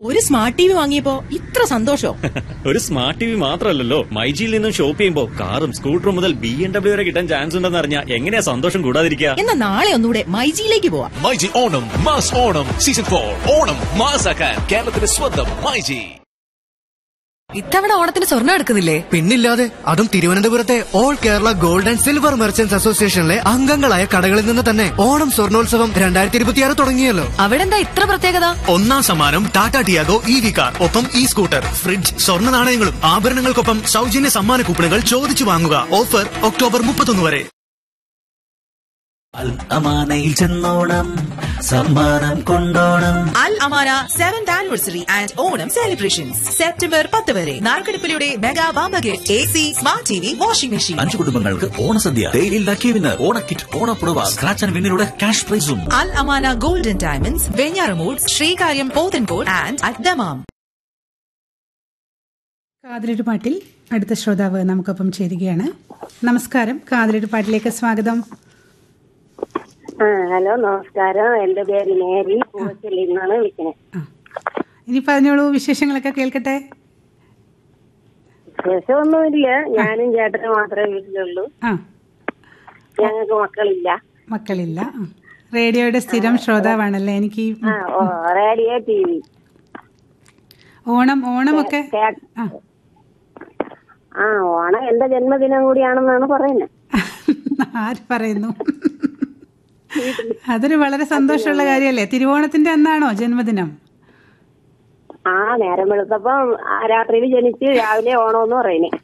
ഒരു smart T V വാങ്ങിയപ്പോ ഇത്ര സന്തോഷോ ഒരു സ്മാർട്ട് ടി വി മാത്രമല്ലല്ലോ മൈജിയിൽ നിന്നും ഷോപ്പ് ചെയ്യുമ്പോൾ കാറും സ്കൂട്ടറും മുതൽ ബി എം ഡബ്ല്യു വരെ കിട്ടാൻ ചാൻസ് ഉണ്ടെന്ന് അറിഞ്ഞാൽ എങ്ങനെയാ സന്തോഷം കൂടാതിരിക്കുക എന്നാ നാളെ ഒന്നുകൂടെ മൈജിയിലേക്ക് പോവാം myG Onam mass Onam season for Onam മാസാക്കാൻ കേരളത്തിന്റെ സ്വന്തം മൈജി ഇത്തവണ ഓണത്തിന് സ്വർണ്ണം എടുക്കുന്നില്ലേ പിന്നില്ലാതെ അതും തിരുവനന്തപുരത്തെ All Kerala Gold and Silver Merchants അസോസിയേഷനിലെ അംഗങ്ങളായ കടകളിൽ നിന്ന് തന്നെ ഓണം സ്വർണോത്സവം രണ്ടായിരത്തി ഇരുപത്തിയാറ് തുടങ്ങിയല്ലോ അവിടെ എന്താ ഇത്ര പ്രത്യേകത ഒന്നാം സമ്മാനം Tata Tiago E V car ഒപ്പം ഇ സ്കൂട്ടർ ഫ്രിഡ്ജ് സ്വർണ്ണ നാണയങ്ങളും ആഭരണങ്ങൾക്കൊപ്പം സൗജന്യ സമ്മാന കൂപ്പണുകൾ ചോദിച്ചു വാങ്ങുക ഓഫർ ഒക്ടോബർ മുപ്പത്തൊന്ന് വരെ അമാനയിൽ ചെന്നോണം സമ്മാനം കൊണ്ടോണം Al Amana seventh anniversary and Onam celebrations September പത്ത് വരെ നാർക്കടുപ്പിലൂടെ മെഗാ വാമ്പ gift A C smart T V washing machine അഞ്ചു കുടുംബങ്ങൾക്ക് ഓണസദ്യ തേയിലിൽ ലക്കിയവിന് ഓണക്കിറ്റ് ഓണപ്പുടവ സ്ക്രാച്ച് ആൻഡ് വിന്നിലൂടെ ക്യാഷ് പ്രൈസും Al Amana golden diamonds Venjaramoodu Sreekaryam Pothencode and അദ്ദമാം കാതിലൊരു പാട്ടിൽ അടുത്ത ശ്രോതാവ് നമുക്കൊപ്പം ചേരുകയാണ് നമസ്കാരം കാതിലൊരു പാട്ടിലേക്ക് സ്വാഗതം ആ ഹലോ നമസ്കാരം എന്റെ പേര് മേരി പൂവച്ചലിൽ നിന്നാണ് വിളിക്കുന്നത് ആ ഇനി പറഞ്ഞോളൂ വിശേഷങ്ങളൊക്കെ കേൾക്കട്ടെ വിശേഷമൊന്നുമില്ല ഞാനും ചേട്ടനും മാത്രമേ വീട്ടിലുള്ളൂ ആ ഞങ്ങൾക്ക് മക്കളില്ല മക്കളില്ല ആ. റേഡിയോയുടെ സ്ഥിരം ശ്രോതാവാണല്ലേ എനിക്ക് ഈ ആ ഓ റേഡിയോ ടി വി ഓണം ഓണമൊക്കെ ആ ആ ഓണം എന്റെ ജന്മദിനം കൂടിയാണെന്നാണ് പറയുന്നത് ആര് പറയുന്നു അതൊരു വളരെ സന്തോഷമുള്ള കാര്യമല്ലേ തിരുവോണത്തിന്റെ അന്നാണോ ജന്മദിനം ആ നേരം വെളുത്തപ്പം ആ രാത്രിയിൽ ജനിച്ച് രാവിലെ ഓണമെന്ന് പറയുന്നത്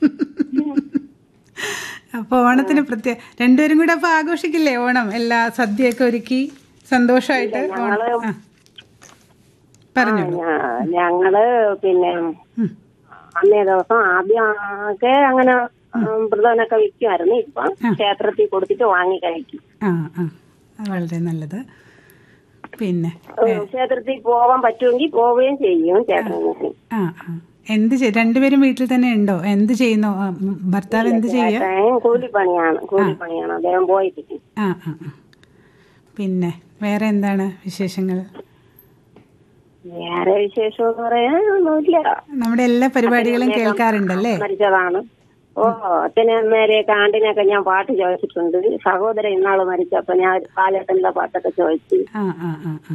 അപ്പൊ ഓണത്തിന് പ്രത്യേക രണ്ടുപേരും കൂടെ അപ്പൊ ആഘോഷിക്കില്ലേ ഓണം എല്ലാ സദ്യയൊക്കെ ഒരുക്കി സന്തോഷമായിട്ട് ഓണം ആ. പറഞ്ഞോളൂ ഞങ്ങള് പിന്നെ അന്നേ ദിവസം ആദ്യം ഒക്കെ അങ്ങനെ ഉം, വ്രതമൊക്കെ വിൽക്കുമായിരുന്നു ഇപ്പൊ ക്ഷേത്രത്തിൽ കൊടുത്തിട്ട് വാങ്ങി കഴിക്കും ആ ആ അത് വളരെ നല്ലത് പിന്നെ ഉം, ക്ഷേത്രത്തിൽ പോവാൻ പറ്റുമെങ്കിൽ പോവുകയും ചെയ്യും ചേട്ടനും ആ ആ എന്ത് ചെയ് രണ്ടുപേരും വീട്ടിൽ തന്നെ ഉണ്ടോ എന്ത് ചെയ്യുന്നു ആ, ഉം, ഭർത്താവ് എന്ത് ചെയ്യുക ചേട്ടൻ കൂലിപ്പണിയാണ് കൂലിപ്പണിയാണ് അദ്ദേഹം പോയിട്ടില്ല ആ ആ ആ. പിന്നെ വേറെ എന്താണ് വിശേഷങ്ങൾ വേറെ വിശേഷം എന്ന് പറയാൻ ഒന്നുമില്ല നമ്മുടെ എല്ലാ പരിപാടികളും കേൾക്കാറുണ്ടല്ലേ മരിച്ചതാണ് ഓ അച്ഛനെ അമ്മേരെയൊക്കെ ആണ്ടിനൊക്കെ ഞാൻ പാട്ട് ചോദിച്ചിട്ടുണ്ട് സഹോദരൻ ഇന്നാള് മരിച്ചപ്പോ ഞാൻ കാലത്തിന്റെ പാട്ടൊക്കെ ചോദിച്ചു ആ ആ ആ ആ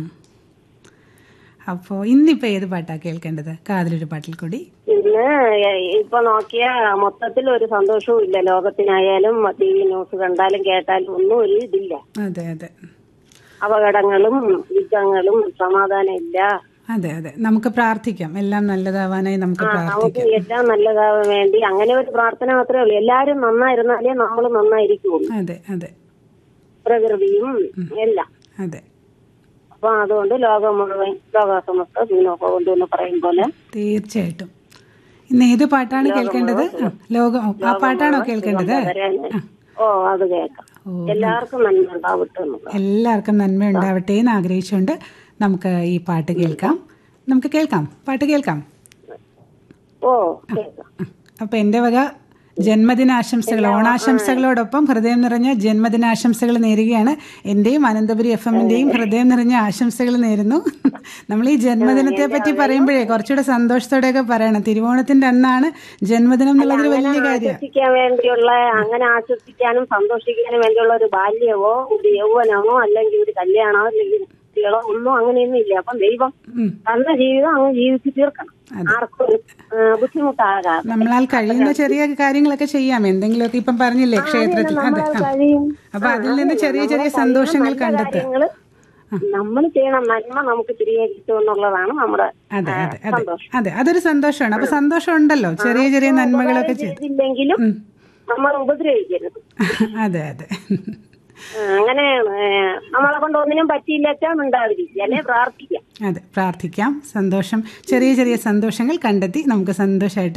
അപ്പോൾ ഇന്നിപ്പോൾ ഏത് പാട്ടാ കേൾക്കേണ്ടത് കാതിലൊരു പാട്ടിൽ കൂടി പിന്നെ എ- ഇപ്പൊ നോക്കിയ മൊത്തത്തിൽ ഒരു സന്തോഷവും ഇല്ല ലോകത്തിനായാലും ടി വി ന്യൂസ് കണ്ടാലും കേട്ടാലും ഒന്നും ഒരു ഇതില്ല അതെ അതെ അപകടങ്ങളും യുദ്ധങ്ങളും സമാധാനം ഇല്ല അതെ അതെ നമുക്ക് പ്രാർത്ഥിക്കാം എല്ലാം നല്ലതാവാനായി നമുക്ക് നമുക്ക് പ്രാർത്ഥിക്കാം എല്ലാം നല്ലതാവാൻ വേണ്ടി അങ്ങനെ ഒരു പ്രാർത്ഥന മാത്രമേ ഉള്ളൂ എല്ലാരും നന്നായിരുന്നാലേ നമ്മൾ നന്നായിരിക്കുള്ളൂ അതെ അതെ പ്രകൃതിയും എല്ലാം അതെ അപ്പൊ അതുകൊണ്ട് ലോകം മുഴുവൻ ലോകാസമസ്ത ദീനോപ കൊണ്ടെന്ന് പറയും പോലെ തീർച്ചയായിട്ടും ഇന്ന് ഏത് പാട്ടാണ് കേൾക്കേണ്ടത് ആ, ലോകം ആ പാട്ടാണോ കേൾക്കേണ്ടത് വരാന് ഓ അത് കേൾക്കാം എല്ലാവർക്കും നന്മ ഉണ്ടാവട്ടെ എന്നുള്ളത്. എല്ലാവർക്കും നന്മ ഉണ്ടാവട്ടെ എന്ന് ആഗ്രഹിച്ചുകൊണ്ട് നമുക്ക് ഈ പാട്ട് കേൾക്കാം നമുക്ക് കേൾക്കാം പാട്ട് കേൾക്കാം ഓ കേൾക്കാം അപ്പൊ എൻ്റെ വക ജന്മദിനാശംസകൾ ഓണാശംസകളോടൊപ്പം ഹൃദയം നിറഞ്ഞ ജന്മദിനാശംസകൾ നേരുകയാണ് എൻ്റെയും അനന്തപുരി എഫ് എമ്മിൻ്റെയും ഹൃദയം നിറഞ്ഞ ആശംസകൾ നേരുന്നു നമ്മൾ ഈ ജന്മദിനത്തെ പറ്റി പറയുമ്പോഴേ കുറച്ചുകൂടെ സന്തോഷത്തോടെയൊക്കെ പറയണം തിരുവോണത്തിന്റെ അന്നാണ് ജന്മദിനം എന്നുള്ളതൊരു വലിയ കാര്യമാണ് ആശ്വസിക്കാൻ വേണ്ടിയുള്ള അങ്ങനെ ആശ്വസിക്കാനും സന്തോഷിക്കാനും വേണ്ടിയുള്ള ഒരു ബാല്യമോ ഒരു യൗവനമോ അല്ലെങ്കിൽ ഒരു കല്യാണമോ അല്ലെങ്കിൽ കുട്ടികളോ ഒന്നും അങ്ങനെയൊന്നും ഇല്ല അപ്പം ദൈവം തന്ന ജീവിതം അങ്ങ് ജീവിച്ചു തീർക്കണം ആർക്കും ഒരു ആ, ബുദ്ധിമുട്ടാകാതെ നമ്മളാൽ കഴിയുന്ന ചെറിയ കാര്യങ്ങളൊക്കെ ചെയ്യാം എന്തെങ്കിലുമൊക്കെ ഇപ്പം പറഞ്ഞില്ലേ ക്ഷേത്രത്തിൽ അതെ നമ്മളാൽ ആ. കഴിയും. അപ്പൊ അതിൽ നിന്ന് ചെറിയ ചെറിയ നമ്മളെ സന്തോഷങ്ങൾ നല്ല കണ്ടെത്തുക കാര്യങ്ങള് നമ്മൾ ചെയ്യണം നന്മ നമുക്ക് തിരികെ കിട്ടും എന്നുള്ളതാണ് നമ്മുടെ അതെ ആ, അതെ അതെ സന്തോഷം അതെ അതൊരു സന്തോഷമാണ് അപ്പൊ സന്തോഷം ഉണ്ടല്ലോ ചെറിയ ചെറിയ നന്മകളൊക്കെ ചെയ്ത് ചെയ്തില്ലെങ്കിലും നമ്മൾ ഉപദ്രവിക്കരുത് അതെ അതെ ആ, അങ്ങനെ ഏ, നമ്മളെ കൊണ്ട് ഒന്നിനും പറ്റിയില്ലാച്ചാൽ ഉണ്ടാവില്ല അല്ലെ പ്രാർത്ഥിക്കാം അതെ പ്രാർത്ഥിക്കാം സന്തോഷം ചെറിയ ചെറിയ സന്തോഷങ്ങൾ കണ്ടെത്തി നമുക്ക് സന്തോഷമായിട്ട്